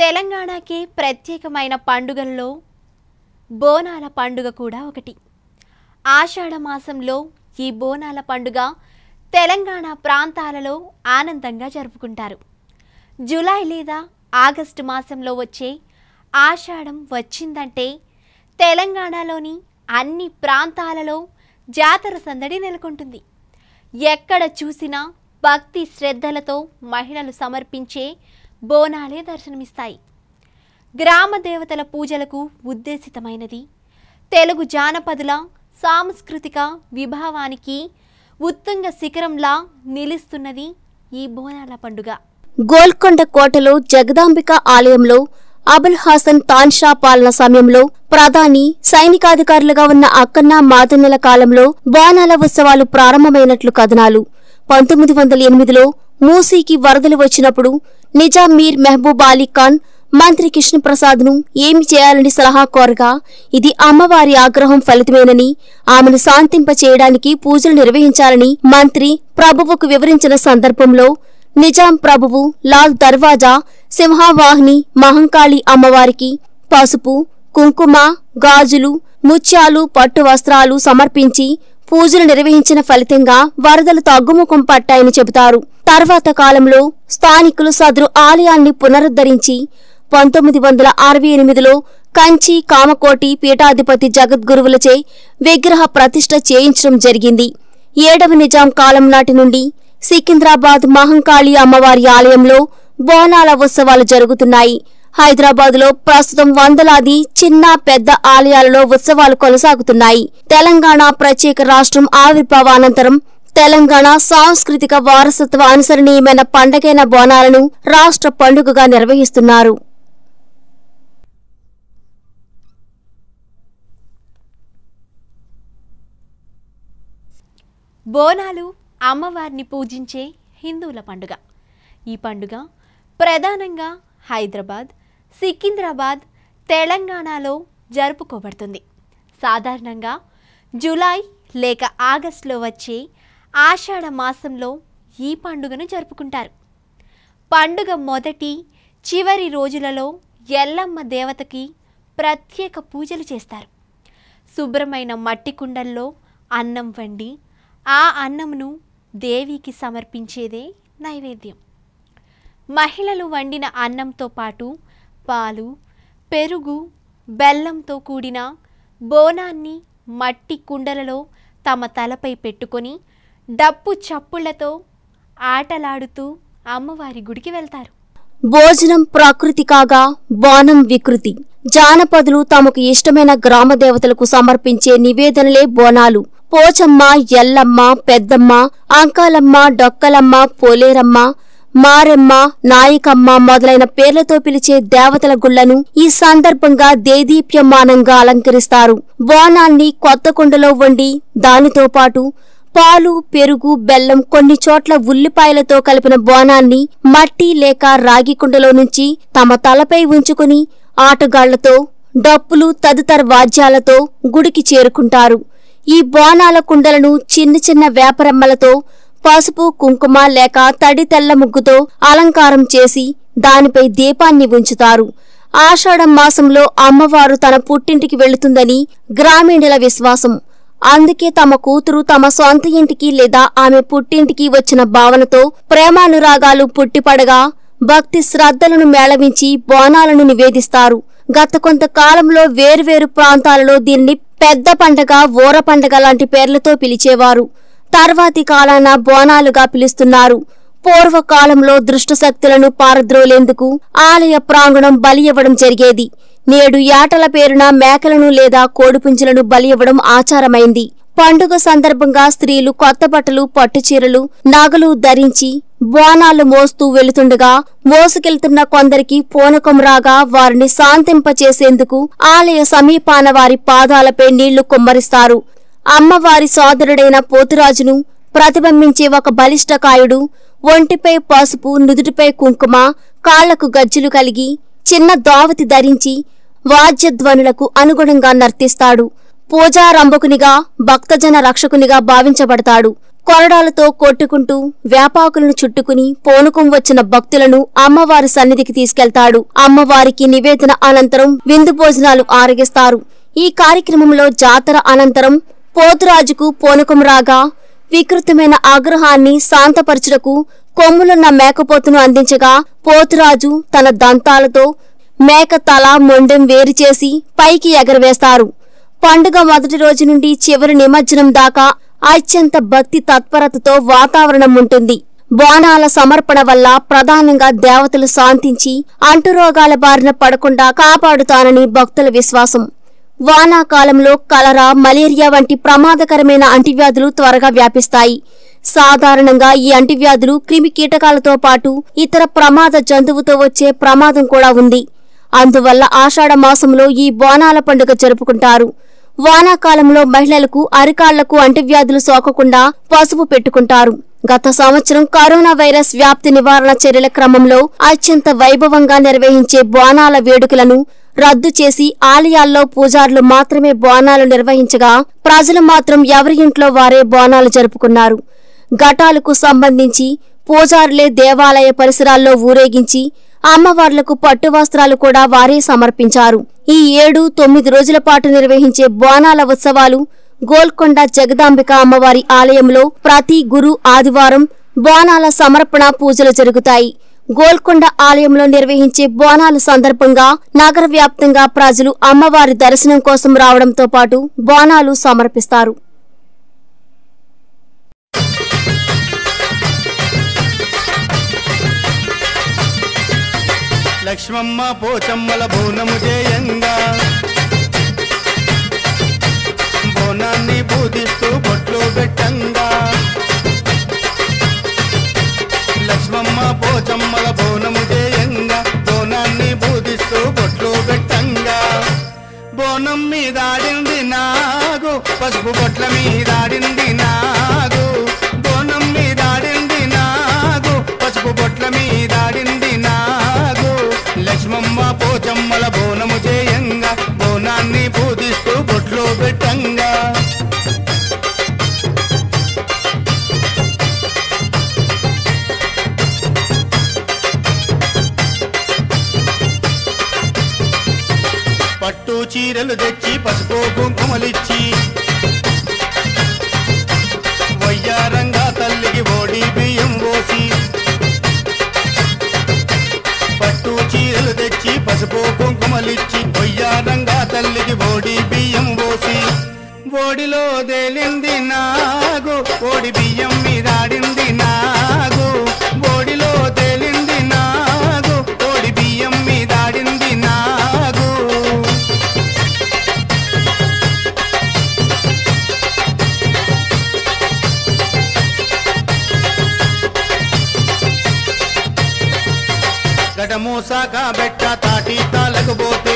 తెలంగాణకి ప్రత్యేకమైన పండుగల్లో బోనాల పండుగ కూడా ఒకటి ఆషాఢ మాసంలో ఈ బోనాల పండుగ తెలంగాణ ప్రాంతాలలో ఆనందంగా జరుపుకుంటారు జూలై లేదా ఆగస్టు మాసంలో వచ్చే ఆషాఢం వచ్చిందంటే తెలంగాణలోని అన్ని ప్రాంతాలలో జాతర సందడి నెలకొంటుంది ఎక్కడ చూసినా భక్తి శ్రద్ధలతో మహిళలు సమర్పించే బోనాలే దర్శనమిస్తాయి గ్రామ దేవతల పూజలకు ఉద్దేశితమైనది తెలుగు జానపదుల సాంస్కృతిక విభావానికి ఉత్తుంగ శిఖరంలా నిలుస్తున్నది ఈ బోనాల పండుగ గోల్కొండ కోటలో జగదాంబిక ఆలయంలో అబుల్ హాసన్ తాన్షా పాలన సమయంలో ప్రధాని సైనికాధికారులుగా ఉన్న అక్కన్న మాదన్నెల కాలంలో బోనాల ఉత్సవాలు ప్రారంభమైనట్లు కథనాలు పంతొమ్మిది వందల ఎనిమిదిలో మూసీకి వరదలు వచ్చినప్పుడు నిజాం మీర్ మెహబూబ్ అలీ ఖాన్ మంత్రి కృష్ణప్రసాద్ను ఏమి చేయాలని సలహా కోరగా ఇది అమ్మవారి ఆగ్రహం ఫలితమేనని ఆమెను శాంతింప చేయడానికి పూజలు నిర్వహించాలని మంత్రి ప్రభువుకు వివరించిన సందర్భంలో నిజాం ప్రభువు లాల్ దర్వాజా సింహవాహిని మహంకాళి అమ్మవారికి పసుపు కుంకుమ గాజులు ముత్యాలు పట్టు వస్త్రాలు సమర్పించి పూజలు నిర్వహించిన ఫలితంగా వరదలు తగ్గుముఖం పట్టాయని చెబుతారు తర్వాత కాలంలో స్థానికులు సదరు ఆలయాన్ని పునరుద్ధరించి పంతొమ్మిది వందల అరవై ఎనిమిదిలో కంచి కామకోటి పీఠాధిపతి జగద్గురువులచే విగ్రహ ప్రతిష్ఠ చేయించడం జరిగింది ఏడవ నిజాం కాలం నాటి నుండి సికింద్రాబాద్ మహంకాళి అమ్మవారి ఆలయంలో బోనాల ఉత్సవాలు జరుగుతున్నాయి హైదరాబాద్లో ప్రస్తుతం వందలాది చిన్న పెద్ద ఆలయాలలో ఉత్సవాలు కొనసాగుతున్నాయి తెలంగాణ ప్రత్యేక రాష్ట్రం ఆవిర్భావానంతరం తెలంగాణ సాంస్కృతిక వారసత్వ అనుసరణీయమైన పండగైన బోనాలను రాష్ట్ర పండుగగా నిర్వహిస్తున్నారు బోనాలు అమ్మవారిని పూజించే హిందువుల పండుగ ఈ పండుగ ప్రధానంగా హైదరాబాద్ సికింద్రాబాద్ తెలంగాణలో జరుపుకోబడుతుంది సాధారణంగా జూలై లేక ఆగస్టులో వచ్చే ఆషాఢ మాసంలో ఈ పండుగను జరుపుకుంటారు పండుగ మొదటి చివరి రోజులలో ఎల్లమ్మ దేవతకి ప్రత్యేక పూజలు చేస్తారు శుభ్రమైన మట్టి కుండల్లో అన్నం వండి ఆ అన్నమును దేవికి సమర్పించేదే నైవేద్యం మహిళలు వండిన అన్నంతో పాటు పాలు పెరుగు బెల్లంతో కూడిన బోనాన్ని మట్టి కుండలలో తమ తలపై పెట్టుకొని డప్పు చప్పుళ్లతో ఆటలాడుతూ అమ్మవారి గుడికి వెళ్తారు భోజనం ప్రకృతి కాగా బోనం వికృతి జానపదులు తమకు ఇష్టమైన గ్రామ దేవతలకు సమర్పించే నివేదనలే బోనాలు పోచమ్మ ఎల్లమ్మ పెద్దమ్మ అంకాలమ్మ డొక్కలమ్మ పోలేరమ్మ మారెమ్మ నాయకమ్మ మొదలైన పేర్లతో పిలిచే దేవతల గుళ్లను ఈ సందర్భంగా దేదీప్యమానంగా అలంకరిస్తారు బోనాన్ని కొత్త కుండలో వండి దానితో పాటు పాలు పెరుగు బెల్లం కొన్ని చోట్ల ఉల్లిపాయలతో కలిపిన బోనాన్ని మట్టి లేక రాగి కుండలో నుంచి తమ తలపై ఉంచుకుని ఆటగాళ్లతో డప్పులు తదితర వాద్యాలతో గుడికి చేరుకుంటారు ఈ బోనాల కుండలను చిన్న చిన్న వేపరెమ్మలతో పసుపు కుంకుమ లేక తడి తెల్ల ముగ్గుతో అలంకారం చేసి దానిపై దీపాన్ని ఉంచుతారు ఆషాఢం మాసంలో అమ్మవారు తన పుట్టింటికి వెళుతుందని గ్రామీణుల విశ్వాసం అందుకే తమ కూతురు తమ సొంత ఇంటికి లేదా ఆమె పుట్టింటికి వచ్చిన భావనతో ప్రేమానురాగాలు పుట్టిపడగా భక్తి శ్రద్ధలను మేళవించి బోనాలను నివేదిస్తారు గత కొంతకాలంలో వేర్వేరు ప్రాంతాలలో దీనిని పెద్ద పండగ ఊర పండగ లాంటి పేర్లతో పిలిచేవారు తర్వాతి కాలాన బోనాలుగా పిలుస్తున్నారు పూర్వకాలంలో దుష్టశక్తులను పారద్రోలేందుకు ఆలయ ప్రాంగణం బలి ఇవ్వడం జరిగేది నేడు యాటల పేరున మేకలను లేదా కోడిపుంజలను బలి ఇవ్వడం ఆచారమైంది పండుగ సందర్భంగా స్త్రీలు కొత్త బట్టలు పట్టుచీరలు నగలు ధరించి బోనాలు మోస్తూ వెళుతుండగా మోసుకెళ్తున్న కొందరికి పూనకం రాగా వారిని శాంతింపచేసేందుకు ఆలయ సమీపాన వారి పాదాలపై నీళ్లు కుమ్మరిస్తారు అమ్మవారి సోదరుడైన పోతురాజును ప్రతిబింబించే ఒక బలిష్టకాయుడు ఒంటిపై పసుపు నుదుటిపై కుంకుమ కాళ్లకు గజ్జులు కలిగి చిన్న దావతి ధరించి వాద్యధ్వనులకు అనుగుణంగా నర్తిస్తాడు పూజారంభకునిగా భక్తజన రక్షకునిగా భావించబడతాడు కొరడాలతో కొట్టుకుంటూ వేపాకులను చుట్టుకుని పోనుకం వచ్చిన భక్తులను అమ్మవారి సన్నిధికి తీసుకెళ్తాడు అమ్మవారికి నివేదన అనంతరం విందు భోజనాలు ఆరగిస్తారు ఈ కార్యక్రమంలో జాతర అనంతరం పోతురాజుకు పోనకం రాగా వికృతమైన ఆగ్రహాన్ని శాంతపరచుటకు కొమ్ములున్న మేకపోతును అందించగా పోతురాజు తన దంతాలతో మేక తల మొండెం వేరు చేసి పైకి ఎగరవేస్తారు పండుగ మొదటి రోజు నుండి చివరి నిమజ్జనం దాకా అత్యంత భక్తి తత్పరతతో వాతావరణం ఉంటుంది బోనాల సమర్పణ వల్ల ప్రధానంగా దేవతలు శాంతించి అంటురోగాల బారిన పడకుండా కాపాడుతానని భక్తుల విశ్వాసం వానాకాలంలో కలరా మలేరియా వంటి ప్రమాదకరమైన అంటువ్యాధులు త్వరగా వ్యాపిస్తాయి సాధారణంగా ఈ అంటువ్యాధులు క్రిమి కీటకాలతో పాటు ఇతర ప్రమాద జంతువుతో వచ్చే ప్రమాదం కూడా ఉంది అందువల్ల ఆషాఢ మాసంలో ఈ బోనాల పండుగ జరుపుకుంటారు వానాకాలంలో మహిళలకు అరికాళ్లకు అంటువ్యాధులు సోకకుండా పసుపు పెట్టుకుంటారు గత సంవత్సరం కరోనా వైరస్ వ్యాప్తి నివారణ చర్యల క్రమంలో అత్యంత వైభవంగా నిర్వహించే బోనాల వేడుకలను రద్దు చేసి ఆలయాల్లో పూజారులు మాత్రమే బోనాలు నిర్వహించగా ప్రజలు మాత్రం ఎవరి ఇంట్లో వారే బోనాలు జరుపుకున్నారు ఘటాలకు సంబంధించి పూజారులే దేవాలయ పరిసరాల్లో ఊరేగించి అమ్మవార్లకు పట్టు వస్త్రాలు కూడా వారే సమర్పించారు ఈ ఏడు తొమ్మిది రోజుల పాటు నిర్వహించే బోనాల ఉత్సవాలు గోల్కొండ జగదాంబిక అమ్మవారి ఆలయంలో ప్రతి గురు ఆదివారం బోనాల సమర్పణ పూజలు జరుగుతాయి గోల్కొండ ఆలయంలో నిర్వహించే బోనాల సందర్భంగా నగర వ్యాప్తంగా ప్రజలు అమ్మవారి దర్శనం కోసం రావడంతో పాటు బోనాలు సమర్పిస్తారు లక్ష్మమ్మ పోచమ్మల బోనము చేయంగా బోనాన్ని పూజిస్తూ బొట్లు పెట్టంగా లక్ష్మమ్మ పోచమ్మల బోనము చేయంగా బోనాన్ని పూజిస్తూ బొట్లు పెట్టంగా బోనం మీదాడింది నాగు పసుపు బొట్ల మీదాడింది నాగు బోనం మీదాడింది నాగు పసుపు బొట్ల మీదాడింది నాగు లక్ష్మమ్మ పోచమ్మల బోనము చేయంగా బోనాన్ని పూజిస్తూ బొట్లు పెట్టంగా పట్టు చీరలు తెచ్చి పసుపు కుంకుమలిచ్చి వయ్యారంగా తల్లికి ఓడి బియ్యం పోసి పట్టు చీరలు తెచ్చి పసుపు కుంకుమలిచ్చి వయ్యారంగా తల్లికి ఓడి బియ్యం పోసి ఓడిలో తేలింది నాగు ఓడి బియ్యం మీదాడింది నాగు ఓడిలో తేలింది నాగు ఓడి బియ్యం మీదాడింది నాగు గడమూసాక బెట్ట తాటి తాలకపోతే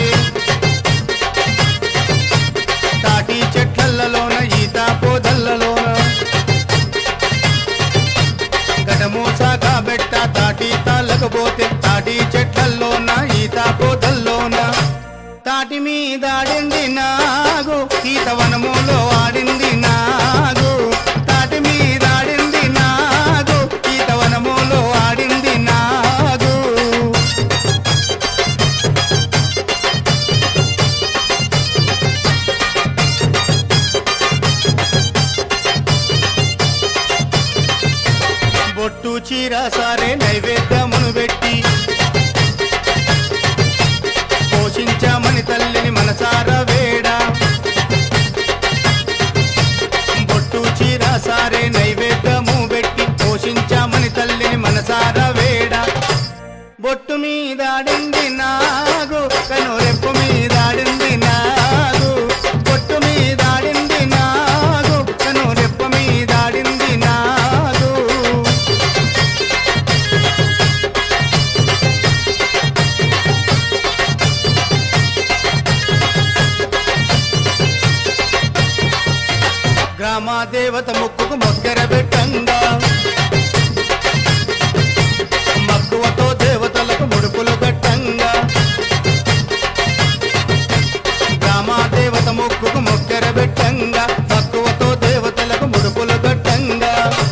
తాటి చెట్లలోన ఈత పోదల్లలోన గడమూసాక బెట్ట తాటి తాలకపోతే తాటి చెట్లలోన ఈత పోదల్లోన తాటి మీదాడింది నాగు ఈత వనములో ఆడింది నాగు తాటి మీదాడింది నాగు ఈత వనములో ఆడింది నాగు బొట్టు చీర సారే నైవేద్యమును పెట్టి పోషించామని తల్లిని మనసార వేడ బొట్టు చీర సారే నైవేద్యము పెట్టి పోషించామని తల్లిని మనసార వేడ బొట్టు మీదాడింది నాగు కనురెప్పు మీదాడింది నాగు బొట్టు మీదాడింది నాగు కనురెప్పు మీదాడింది నాగు గ్రామ దేవత ముక్కుకు మొక్కెర పెట్టంగా మక్కువతో దేవతలకు ముడుపులు కట్టంగా గ్రామ దేవత ముక్కుకు మొక్కెర పెట్టంగా మక్కువతో దేవతలకు ముడుపులు కట్టంగా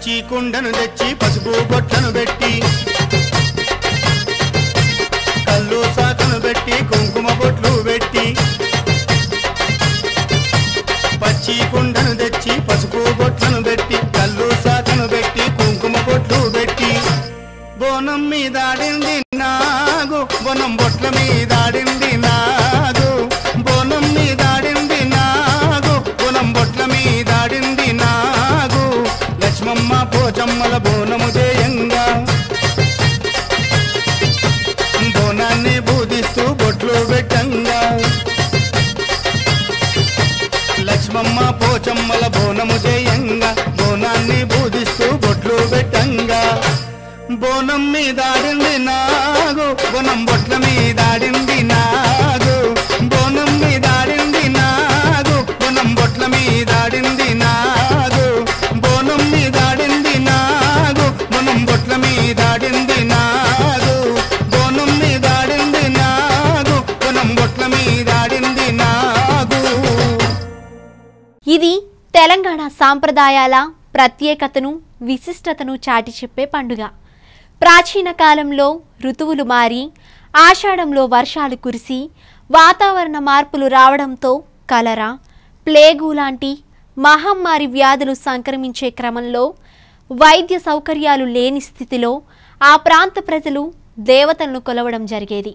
పచ్చి కుండను తెచ్చి పసుపు బొట్లను పెట్టి కళ్ళు సాకను పెట్టి కుంకుమ బొట్లు పెట్టి పచ్చి కుండను తెచ్చి పసుపు బొట్లను పెట్టి కళ్ళు సాకను పెట్టి కుంకుమ బొట్లు పెట్టి బోనం మీదాడింది నాగు బోనం బొట్ల మీదాడింది నాగు బోనం మీదాడింది నాగు బోనం బొట్ల మీదాడింది నాగు లక్ష్మమ్మ పోచమ్మల బోనము జయంగా బోనాన్ని బూదిస్తూ బొట్లు పెట్టంగా లక్ష్మమ్మ పోచమ్మల బోనము జయంగా బోనాన్ని బూదిస్తూ బొట్లు పెట్టంగా బోనం మీదాడింది నాగు బోనం బొట్ల మీదాడింది నాగు బోనం మీదాడింది నాగు బోనం బొట్ల మీదాడింది నాగు బోనం మీదాడింది నాగు బోనం బొట్ల మీదాడింది నాగు బోనం మీదాడింది నాగు బోనం బొట్ల మీదాడింది నాగు ఇది తెలంగాణ సాంప్రదాయాల ప్రత్యేకతను విశిష్టతను చాటి చెప్పే పండుగ ప్రాచీన కాలంలో ఋతువులు మారి ఆషాఢంలో వర్షాలు కురిసి వాతావరణ మార్పులు రావడంతో కలరా ప్లేగు లాంటి మహమ్మారి వ్యాధులు సంక్రమించే క్రమంలో వైద్య సౌకర్యాలు లేని స్థితిలో ఆ ప్రాంత ప్రజలు దేవతలను కొలవడం జరిగేది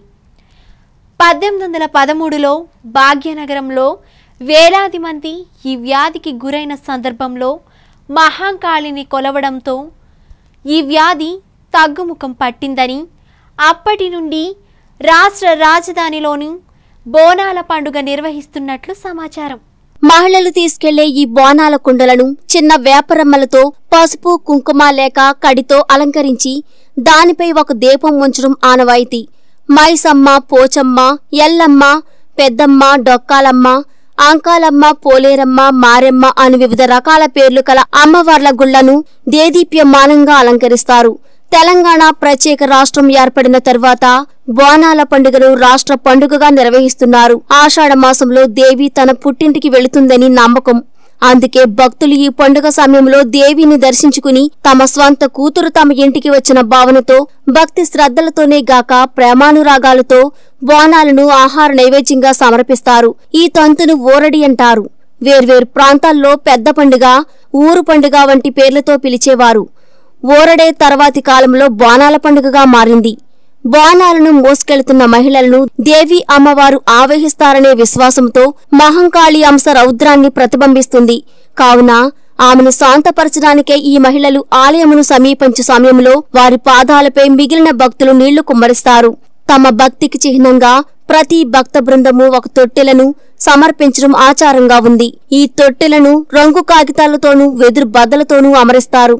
పద్దెనిమిది వందల పదమూడులో భాగ్యనగరంలో వేలాది మంది ఈ వ్యాధికి గురైన సందర్భంలో మహాంకాళిని కొలవడంతో ఈ వ్యాధి తగ్గుముఖం పట్టిందని అప్పటి నుండి రాష్ట్ర రాజధానిలోని బోనాల పండుగ నిర్వహిస్తున్నట్లు సమాచారం మహిళలు తీసుకెళ్లే ఈ బోనాల కుండలను చిన్న వేపరమ్మలతో పసుపు కుంకుమ లేక కడితో అలంకరించి దానిపై ఒక దీపం ఉంచడం ఆనవాయితీ మైసమ్మ పోచమ్మ ఎల్లమ్మ పెద్దమ్మ డొక్కాలమ్మ అంకాలమ్మ పోలేరమ్మ మారెమ్మ అను వివిధ రకాల పేర్లు కల అమ్మవార్ల గుళ్లను దేదీప్యమానంగా అలంకరిస్తారు తెలంగాణ ప్రత్యేక రాష్ట్రం ఏర్పడిన తర్వాత బోనాల పండుగను రాష్ట్ర పండుగగా నిర్వహిస్తున్నారు ఆషాఢ మాసంలో దేవి తన పుట్టింటికి వెళుతుందని నమ్మకం అందుకే భక్తులు ఈ పండుగ సమయంలో దేవిని దర్శించుకుని తమ స్వంత కూతురు తమ ఇంటికి వచ్చిన భావనతో భక్తి శ్రద్ధలతోనే గాక ప్రేమానురాగాలతో బోనాలను ఆహార నైవేద్యంగా సమర్పిస్తారు ఈ తంతును ఊరడి అంటారు వేర్వేరు ప్రాంతాల్లో పెద్ద పండుగ ఊరు పండుగ వంటి పేర్లతో పిలిచేవారు ఓరడే తర్వాతి కాలంలో బోనాల పండుగగా మారింది బోనాలను మోసుకెళ్తున్న మహిళలను దేవి అమ్మవారు ఆవహిస్తారనే విశ్వాసంతో మహంకాళి అంశ రౌద్రాన్ని ప్రతిబింబిస్తుంది కావున ఆమెను శాంతపరచడానికే ఈ మహిళలు ఆలయమును సమీపించే సమయంలో వారి పాదాలపై మిగిలిన భక్తులు నీళ్లు కుమ్మరిస్తారు తమ భక్తికి చిహ్నంగా ప్రతి భక్త బృందము ఒక తొట్టెలను సమర్పించడం ఆచారంగా ఉంది ఈ తొట్టెలను రంగు కాగితాలతోనూ వెదురు బద్దలతోనూ అమరిస్తారు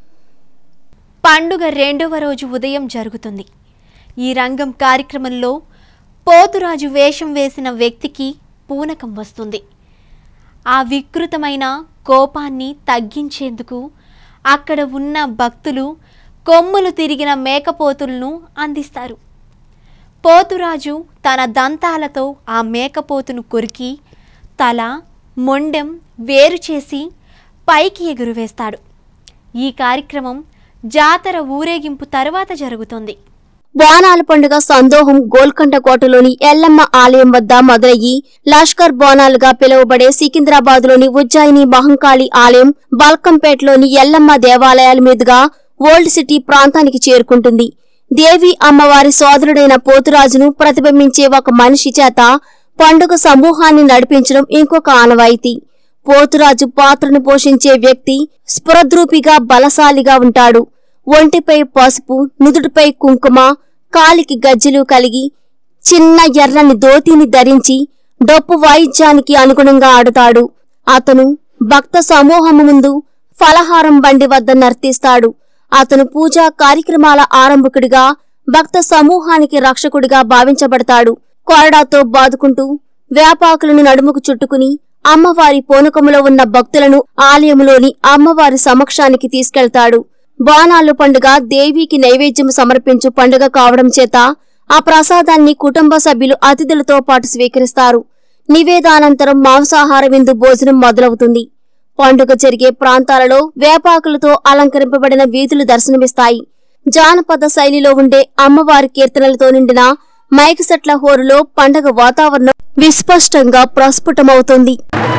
పండుగ రెండవ రోజు ఉదయం జరుగుతుంది ఈ రంగం కార్యక్రమంలో పోతురాజు వేషం వేసిన వ్యక్తికి పూనకం వస్తుంది ఆ వికృతమైన కోపాన్ని తగ్గించేందుకు అక్కడ ఉన్న భక్తులు కొమ్ములు తిరిగిన మేకపోతులను అందిస్తారు పోతురాజు తన దంతాలతో ఆ మేకపోతును కొరికి తల మొండెం వేరు చేసి పైకి ఎగురువేస్తాడు ఈ కార్యక్రమం జాతర ఊరేగింపు తర్వాత జరుగుతుంది బోనాల పండుగ సందోహం గోల్కొండ కోటలోని ఎల్లమ్మ ఆలయం వద్ద మొదలయ్యి లష్కర్ బోనాలుగా పిలువబడే సికింద్రాబాద్లోని ఉజ్జాయిని మహంకాళి ఆలయం బల్కంపేటలోని ఎల్లమ్మ దేవాలయాల మీదుగా ఓల్డ్ సిటీ ప్రాంతానికి చేరుకుంటుంది దేవి అమ్మవారి సోదరుడైన పోతురాజును ప్రతిబింబించే ఒక మనిషి చేత పండుగ సమూహాన్ని నడిపించడం ఇంకొక ఆనవాయితీ పోతురాజు పాత్రను పోషించే వ్యక్తి స్ఫురద్రూపిగా బలశాలిగా ఉంటాడు ఒంటిపై పసుపు నుదుటిపై కుంకుమ కాలికి గజ్జెలు కలిగి చిన్న ఎర్రని ధోతిని ధరించి డప్పు వాయిద్యానికి అనుగుణంగా ఆడుతాడు అతను భక్త సమూహము ముందు ఫలహారం బండి వద్ద నర్తిస్తాడు అతను పూజా కార్యక్రమాల ఆరంభకుడిగా భక్త సమూహానికి రక్షకుడిగా భావించబడతాడు కొరడాతో బాదుకుంటూ వేపాకులను నడుముకు చుట్టుకుని అమ్మవారి పోనకములో ఉన్న భక్తులను ఆలయములోని అమ్మవారి సమక్షానికి తీసుకెళ్తాడు బోనాలు పండుగ దేవికి నైవేద్యం సమర్పించు పండుగ కావడం చేత ఆ ప్రసాదాన్ని కుటుంబ సభ్యులు అతిథులతో పాటు స్వీకరిస్తారు నివేదానంతరం మాంసాహార విందు భోజనం మొదలవుతుంది పండుగ జరిగే ప్రాంతాలలో వేపాకులతో అలంకరింపబడిన వీధులు దర్శనమిస్తాయి జానపద శైలిలో ఉండే అమ్మవారి కీర్తనలతో నిండిన మైక్ సెట్ల హోరులో పండగ వాతావరణం విస్పష్టంగా ప్రస్ఫుటమవుతుంది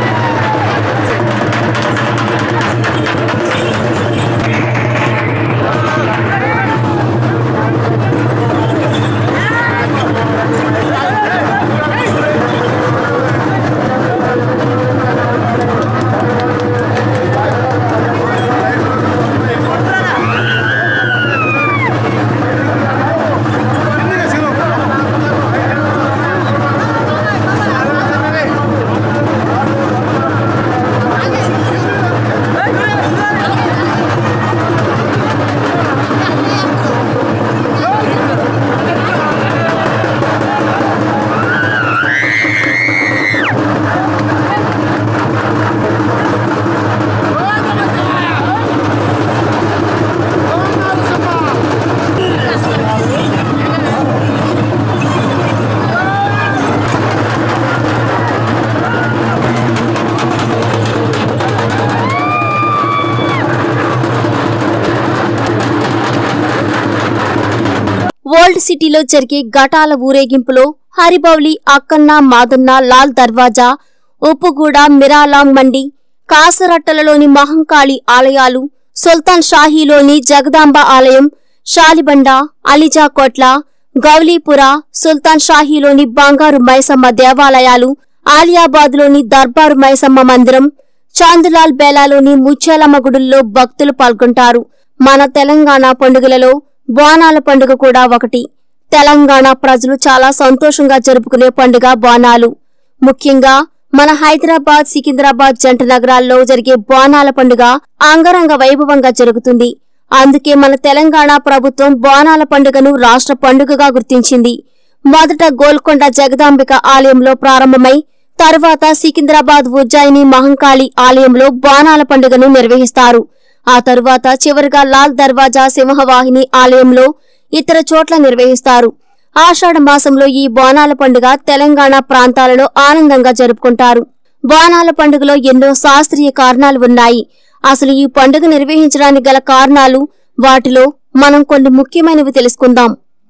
ఓల్డ్ సిటీలో జరిగే ఘటాల ఊరేగింపులో హరిబౌలి అక్కన్న మాదన్న లాల్ దర్వాజా ఉప్పుగూడ మిరాలాం మండి కాసరట్టలలోని మహంకాళి ఆలయాలు సుల్తాన్ షాహీలోని జగదాంబ ఆలయం షాలిబండ అలిజాకోట్ల గౌలీపుర సుల్తాన్ షాహీలోని బంగారు మైసమ్మ దేవాలయాలు ఆలియాబాద్లోని దర్బారు మైసమ్మ మందిరం చాందులాల్ బేలాలోని ముత్యాలమ్మ గుడుల్లో భక్తులు పాల్గొంటారు మన తెలంగాణ పండుగలలో బోనాల పండుగ కూడా ఒకటి తెలంగాణ ప్రజలు చాలా సంతోషంగా జరుపుకునే పండుగ బోనాలు ముఖ్యంగా మన హైదరాబాద్ సికింద్రాబాద్ జంట నగరాల్లో జరిగే బోనాల పండుగ అంగరంగ వైభవంగా జరుగుతుంది అందుకే మన తెలంగాణ ప్రభుత్వం బోనాల పండుగను రాష్ట్ర పండుగగా గుర్తించింది మొదట గోల్కొండ జగదాంబిక ఆలయంలో ప్రారంభమై తర్వాత సికింద్రాబాద్ ఉజ్జయిని మహంకాళి ఆలయంలో బోనాల పండుగను నిర్వహిస్తారు ఆ తరువాత చివరిగా లాల్ దర్వాజా సింహవాహిని ఆలయంలో ఇతర చోట్ల నిర్వహిస్తారు ఆషాఢ మాసంలో ఈ బోనాల పండుగ తెలంగాణ ప్రాంతాలలో ఆనందంగా జరుపుకుంటారు బోనాల పండుగలో ఎన్నో శాస్త్రీయ కారణాలు ఉన్నాయి అసలు ఈ పండుగ నిర్వహించడానికి గల కారణాలు వాటిలో మనం కొన్ని ముఖ్యమైనవి తెలుసుకుందాం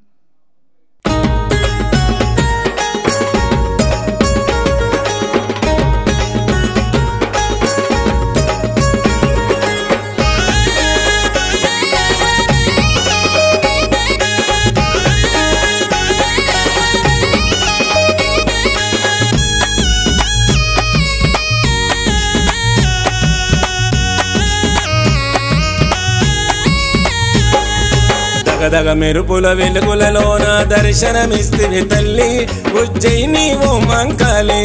దగదగ మెరుపుల వెలుగులలోన దర్శనమిస్తివి తల్లి ఉజ్జయిని ఓ మంకాలే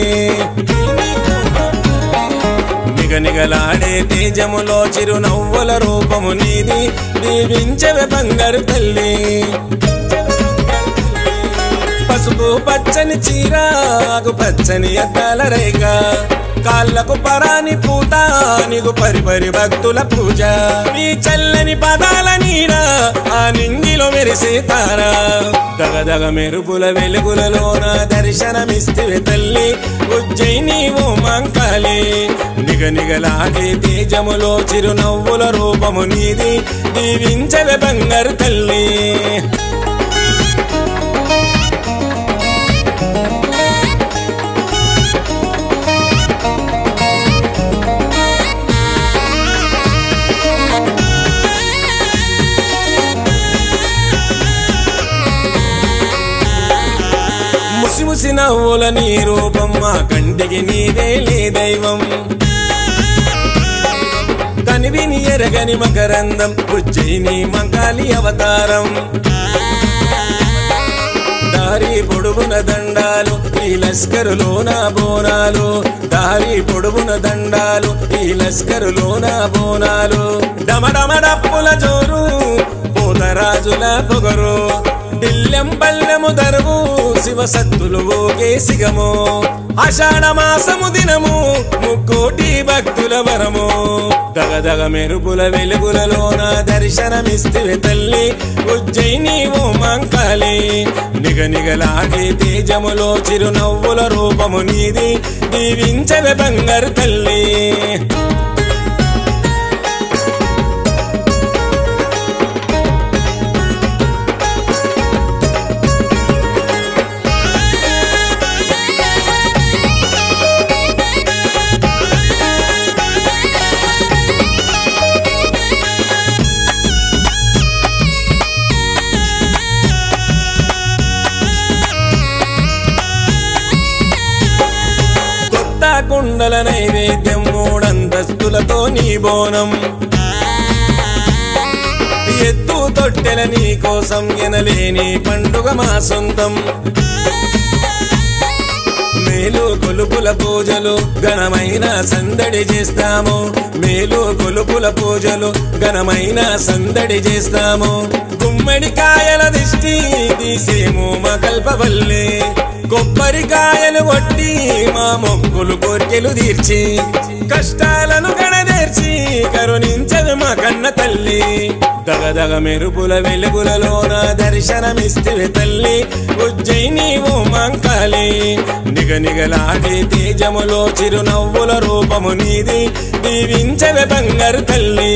నిగనిగలాడే తేజములో చిరునవ్వుల రూపము నీది దీవించవే బంగారు తల్లి పసుపు పచ్చని చీర ఆకు పచ్చని అద్దాల రేగ కాళ్ళకు పరాని పూత నీకు పరిపరి భక్తుల పూజ నీ చల్లని పదాల నీడ ఆ నింగిలో మెరిసే తారా దగదగ మెరుపుల వెలుగులలోన దర్శనమిస్తే తల్లి ఉజ్జయిని ఓ మంకాలే నిగ నిగలాగే తేజములో చిరునవ్వుల రూపము నీది దీవించవే బంగారు తల్లి ముసి ముసి నవ్వుల నీ రూపం మా కంటికి నీదే లే దైవం కనివిని ఎరగని మకరందం ఉజ్జయిని మంకాలి అవతారం దారి పొడుగున దండాలు ఈ లస్కరులోన బోనాలు దారి పొడుగున దండాలు ఈ లస్కరులోన బోనాలు డమడమడప్పుల జోరు పూతరాజుల పొగరు దిల్లెం పల్లెము దరువు శివ సత్తులు ఓగే సిగము ఆషాఢ మాసము దినము ముక్కోటి భక్తుల వరము దగదగ మెరుపుల వెలుగులలోన దర్శనమిస్తే తల్లి ఉజ్జయిని ఓ మంకాలి నిగ నిగలాగే తేజములో చిరునవ్వుల రూపము నీది దీవించవే బంగారు తల్లి కొండల నైవేద్యం మూడంతస్తులతో నీ బోనం ఎత్తు తొట్టెల నీ కోసం ఎనలేని పండుగ మా సొంతం మేలు కొలుపుల పూజలు ఘనమైన సందడి చేస్తాము మేలు కొలుపుల పూజలు ఘనమైన సందడి చేస్తాము గుమ్మడికాయల దిష్టి తీసేము మా కల్పవల్లి కొబ్బరికాయలు కొట్టి మా మొక్కులు కోర్కెలు తీర్చి కష్టాలను గడదేర్చి కరుణించదు మా కన్న తల్లి దగదగ మెరుపుల వెలుగులలోన దర్శనమిస్తే తల్లి ఉజ్జయిని ఓ మంకాలి నిగ నిగలాడే తేజములో చిరునవ్వుల రూపము నీది దీవించవే బంగారు తల్లి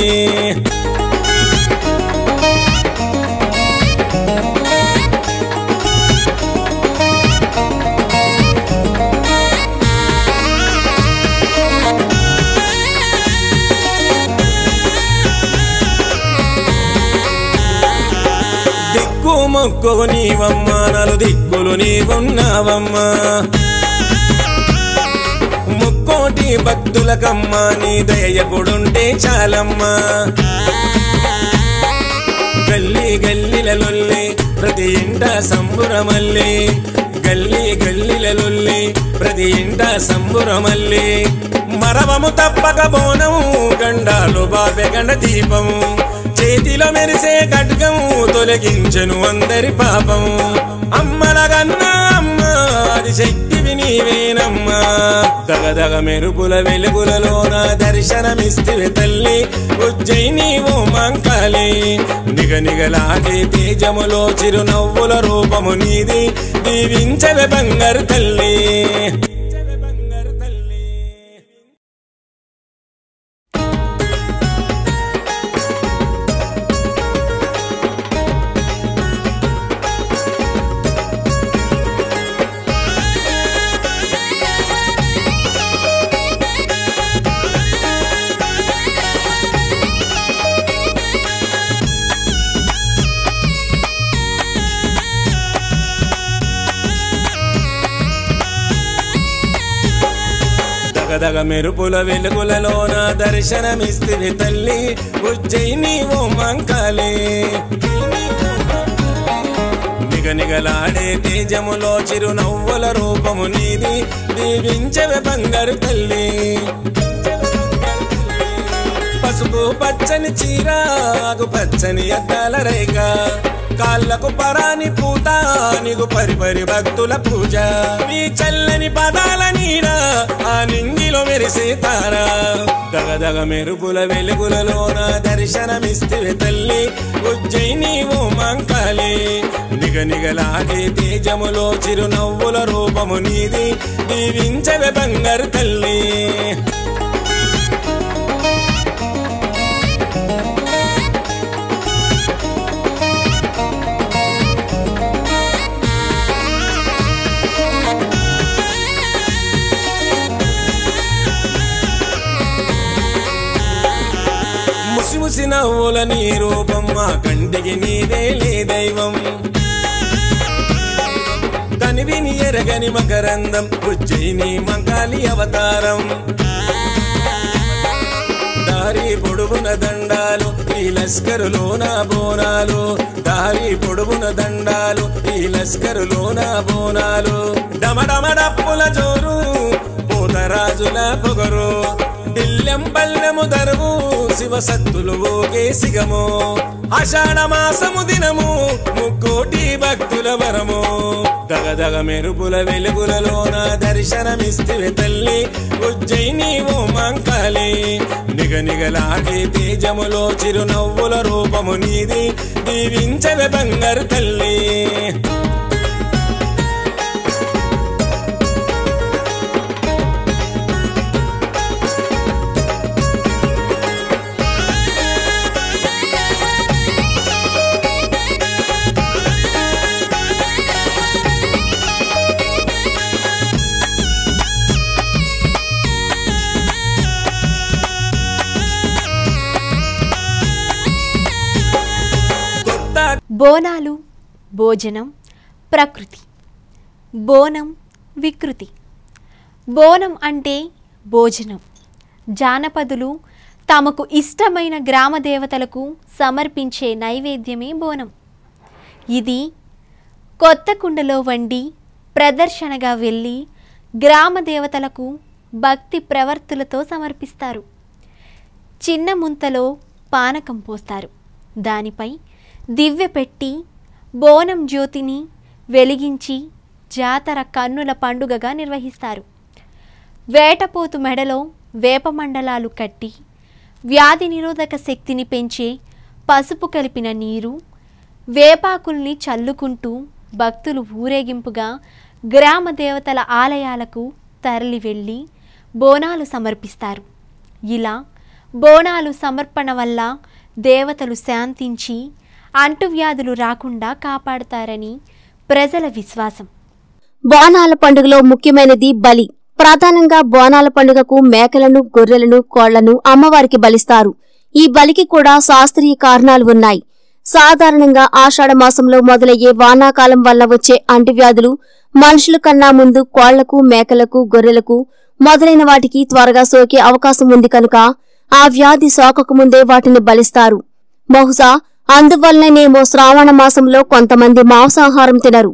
దిక్కు మొక్కు నీవమ్మ నలు దిక్కులు నీవున్నావమ్మా ముక్కోటి భక్తులకమ్మ నీ దయ ఎప్పుడుంటే చాలమ్మా గల్లీ గల్లీలలొల్లి ప్రతి ఇంట సంబురమల్లి గల్లీ గల్లీలలొల్లి ప్రతి ఇంట సంబురమల్లి మరవము తప్పక బోనము గండాలు బాబె గండ దీపము చేతిలో మెరిసే ఖడ్గము తొలగించను అందరి పాపము అమ్మలగన్నా అమ్మ అది శక్తివి నీవేనమ్మా దగదగ మెరుపుల వెలుగులలోన దర్శనమిస్తే తల్లి ఉజ్జయిని ఓ మంకాలి నిగ నిగలాగే తేజములో చిరునవ్వుల రూపము నీది దీవించవే బంగారు తల్లి బంగారు తల్లి దగదగ మెరుపుల వెలుగులలోన దర్శనమిస్తే తల్లి ఉజ్జయిని ఓ మంకాలి నిగ నిగలాడే తేజములో చిరునవ్వుల రూపము నీది దీవించవే బంగారు తల్లి పసుపు పచ్చని చీర ఆకు పచ్చని అద్దాల రేఖ కాళ్ళకు పరాని పూత నీకు పరిపరి భక్తుల పూజ నీ చల్లని పదాల నీడ ఆ నింగిలో మెరిసే తారా దగదగ మెరుపుల వెలుగులలోన దర్శనమిస్తే తల్లి ఉజ్జయిని ఓ మంకాలి నిగ నిగలాగే తేజములో చిరునవ్వుల రూపము నీది దీవించవే బంగారు తల్లి ముసి ముసి నవ్వుల నీ రూపం మా కంటికి నీదే లే దైవం కనివిని ఎరగని మకరందం ఉజ్జయిని మంకాలి అవతారం దారి పొడుగున దండాలు ఈ లస్కరులోన బోనాలు దారి పొడుగున దండాలు ఈ లస్కరులోన బోనాలు డమడమడప్పుల జోరు పూతరాజుల పొగరు దిల్లెం పల్లెము దరువు శివ సత్తులు ఓగే సిగము ఆషాఢ మాసము దినము ముక్కోటి భక్తుల వరము దగదగ మెరుపుల వెలుగులలోన దర్శనమిస్తే తల్లి ఉజ్జయిని ఓ మంకాలి నిగ నిగలాగే తేజములో చిరునవ్వుల రూపము నీది దీవించవే బంగారు తల్లి కొత్త బోనాలు భోజనం ప్రకృతి బోనం వికృతి బోనం అంటే భోజనం జానపదులు తమకు ఇష్టమైన గ్రామ దేవతలకు సమర్పించే నైవేద్యమే బోనం ఇది కొత్త కుండలో వండి ప్రదర్శనగా వెళ్ళి గ్రామ దేవతలకు భక్తి ప్రవర్తులతో సమర్పిస్తారు చిన్న ముంతలో పానకం పోస్తారు దానిపై దివ్య పెట్టి బోనం జ్యోతిని వెలిగించి జాతర కన్నుల పండుగగా నిర్వహిస్తారు వేటపోతు మెడలో వేపమండలాలు కట్టి వ్యాధి నిరోధక శక్తిని పెంచే పసుపు కలిపిన నీరు వేపాకుల్ని చల్లుకుంటూ భక్తులు ఊరేగింపుగా గ్రామ దేవతల ఆలయాలకు తరలి వెళ్ళి బోనాలు సమర్పిస్తారు ఇలా బోనాలు సమర్పణ వల్ల దేవతలు శాంతించి అంటువ్యాధులు రాకుండా కాపాడతారని ప్రజల విశ్వాసం బోనాల పండుగలో ముఖ్యమైనది బలి ప్రధానంగా బోనాల పండుగకు మేకలను గొర్రెలను కోళ్లను అమ్మవారికి బలిస్తారు ఈ బలికి కూడా శాస్త్రీయ కారణాలు ఉన్నాయి సాధారణంగా ఆషాఢ మాసంలో మొదలయ్యే వానాకాలం వల్ల వచ్చే అంటువ్యాధులు మనుషుల కన్నా ముందు కోళ్లకు మేకలకు గొర్రెలకు మొదలైన వాటికి త్వరగా సోకే అవకాశం ఉంది కనుక ఆ వ్యాధి సోకకు ముందే వాటిని బలిస్తారు బహుశా అందువల్లనేమో శ్రావణ మాసంలో కొంతమంది మాంసాహారం తినరు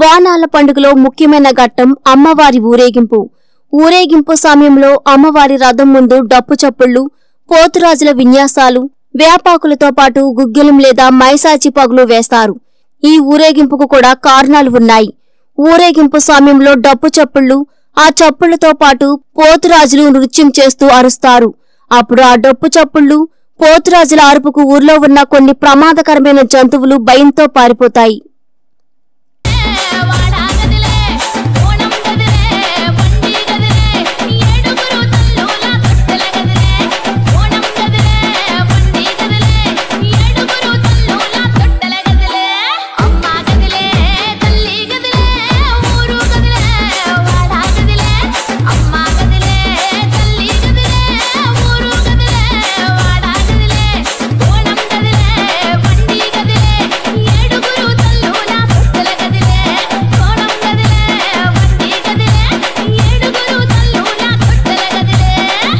బోనాల పండుగలో ముఖ్యమైన ఘట్టం అమ్మవారి ఊరేగింపు ఊరేగింపు సమయంలో అమ్మవారి రథం ముందు డప్పు చప్పుళ్లు పోతురాజుల విన్యాసాలు వేపాకులతో పాటు గుగ్గిలం లేదా మైసాచి పగులు వేస్తారు ఈ ఊరేగింపుకు కూడా కారణాలు ఉన్నాయి ఊరేగింపు సమయంలో డప్పు చప్పుళ్లు ఆ చప్పుళ్లతో పాటు పోతురాజులు నృత్యం చేస్తూ అరుస్తారు అప్పుడు ఆ డప్పు చప్పుళ్లు పోతురాజుల అరుపుకు ఊర్లో ఉన్న కొన్ని ప్రమాదకరమైన జంతువులు భయంతో పారిపోతాయి వాడాగదిలే ఓణం గదిలే బండి గదిలే ఏడుగురు తల్లుల తొట్టెల గదిలే ఓణం గదిలే బండి గదిలే ఏడుగురు తల్లుల తొట్టెల గదిలే అమ్మ గదిలే తల్లి గదిలే ఊరు గదిలే వాడాగదిలే అమ్మ గదిలే తల్లి గదిలే ఊరు గదిలే వాడాగదిలే ఓణం గదిలే బండి గదిలే ఏడుగురు తల్లుల తొట్టెల గదిలే ఓణం గదిలే బండి గదిలే ఏడుగురు తల్లుల తొట్టెల గదిలే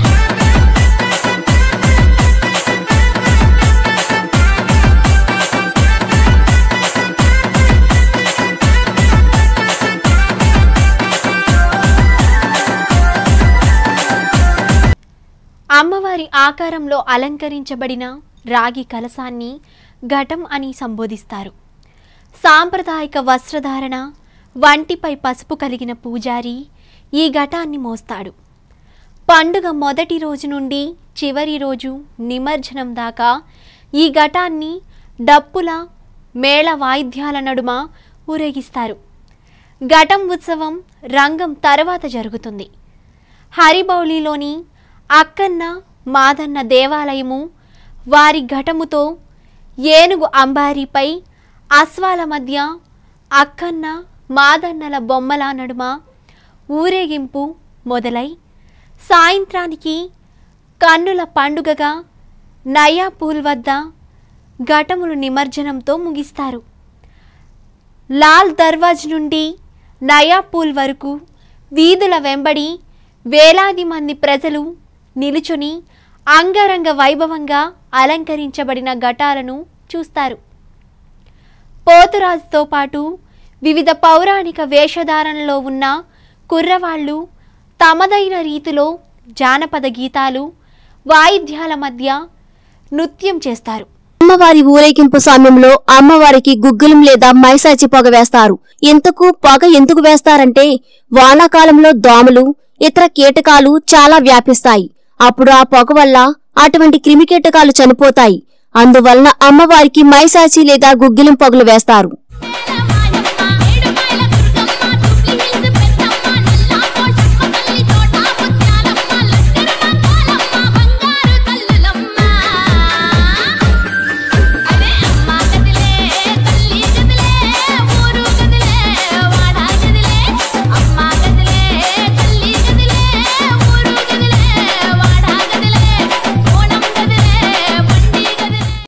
అమ్మవారి ఆకారంలో అలంకరించబడిన రాగి కలసాన్ని ఘటం అని సంబోధిస్తారు సాంప్రదాయక వస్త్రధారణ వంటిపై పసుపు కలిగిన పూజారి ఈ ఘటాన్ని మోస్తాడు పండుగ మొదటి రోజు నుండి చివరి రోజు నిమజ్జనం దాకా ఈ ఘటాన్ని డప్పుల మేళ వాయిద్యాల నడుమ ఊరేగిస్తారు ఘటం ఉత్సవం రంగం తర్వాత జరుగుతుంది హరిబౌలిలోని అక్కన్న మాదన్న దేవాలయము వారి ఘటముతో ఏనుగు అంబారీపై అశ్వాల మధ్య అక్కన్న మాదన్నల బొమ్మల నడుమ ఊరేగింపు మొదలై సాయంత్రానికి కన్నుల పండుగగా నయాపూల్ వద్ద ఘటములు నిమజ్జనంతో ముగిస్తారు లాల్ దర్వాజ్ నుండి నయాపూల్ వరకు వీధుల వెంబడి వేలాది మంది ప్రజలు నిలుచుని అంగరంగ వైభవంగా అలంకరించబడిన ఘటాలను చూస్తారు పోతురాజుతో పాటు వివిధ పౌరాణిక వేషధారణలో ఉన్న కుర్రవాళ్ళు తమదైన రీతిలో జానపద గీతాలు వాయిద్యాల మధ్య నృత్యం చేస్తారు అమ్మవారి ఊరేగింపు సమయంలో అమ్మవారికి గుగ్గులం లేదా మైసాచి పొగ వేస్తారు ఇంతకు పొగ ఎందుకు వేస్తారంటే వానాకాలంలో దోమలు ఇతర కీటకాలు చాలా వ్యాపిస్తాయి అప్పుడు ఆ పొగ వల్ల అటువంటి క్రిమికీటకాలు చనిపోతాయి అందువలన అమ్మవారికి మైసాచి లేదా గుగ్గిలం పొగలు వేస్తారు